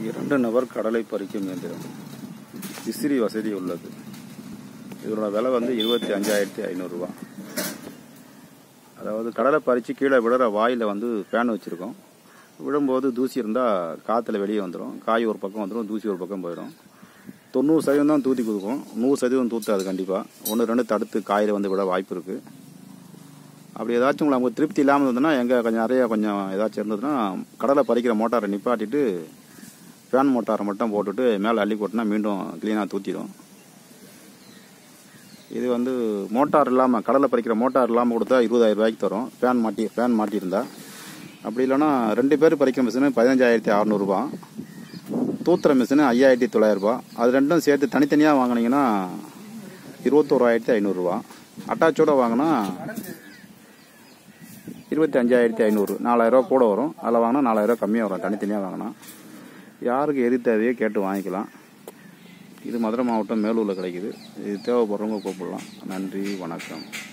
இரண்டு நபர் கடலை பறிக்கும் இயந்திரம் விசிறி வசதி உள்ளது இதோட விலை வந்து இருபத்தி அஞ்சாயிரத்தி ஐநூறுரூவா அதாவது கடலை பறித்து கீழே விடுற வாயில் வந்து ஃபேன் வச்சுருக்கோம் விழும்போது தூசி இருந்தால் காற்றுல வெளியே வந்துடும் காய் ஒரு பக்கம் வந்துடும் தூசி ஒரு பக்கம் போயிடும் தொண்ணூறு சதவீதம் தான் தூத்தி கொடுக்கும் நூறு சதவீதம் தூத்தாது கண்டிப்பாக ஒன்று ரெண்டு தடுத்து காயில் வந்து விட வாய்ப்பு இருக்குது அப்படி ஏதாச்சும் உங்களுக்கு நமக்கு திருப்தி இல்லாமல் இருந்ததுன்னா எங்கே கொஞ்சம் நிறைய கொஞ்சம் ஏதாச்சும் இருந்ததுன்னா கடலை பறிக்கிற மோட்டாரை நிப்பாட்டிட்டு ஃபேன் மோட்டாரை மட்டும் போட்டுட்டு மேலே அள்ளி போட்டுனா மீண்டும் க்ளீனாக தூத்திடும் இது வந்து மோட்டார் இல்லாமல் கடலை பறிக்கிற மோட்டார் இல்லாமல் கொடுத்தா இருபதாயிரம் ரூபாய்க்கு தரும் ஃபேன் மாட்டி ஃபேன் மாட்டியிருந்தா அப்படி இல்லைன்னா ரெண்டு பேர் பறிக்கிற மிஷினு பதினஞ்சாயிரத்தி அறநூறுபா தூத்துற மிஷினு ஐயாயிரத்தி தொள்ளாயிரரூபா அது ரெண்டும் சேர்த்து தனித்தனியாக வாங்கினீங்கன்னா இருபத்தோராயிரத்தி ஐநூறுரூவா அட்டாச்சோட வாங்கினா இருபத்தி அஞ்சாயிரத்தி ஐநூறு நாலாயிரரூவா கூட வரும் அதில் வாங்கினா நாலாயிரரூவா கம்மியாக வரும் தனித்தனியாக வாங்கினா யாருக்கு எது தேவையோ கேட்டு வாங்கிக்கலாம் இது மதுரை மாவட்டம் மேலூரில் கிடைக்குது இது தேவைப்படுறவங்க கூப்பிடலாம் நன்றி வணக்கம்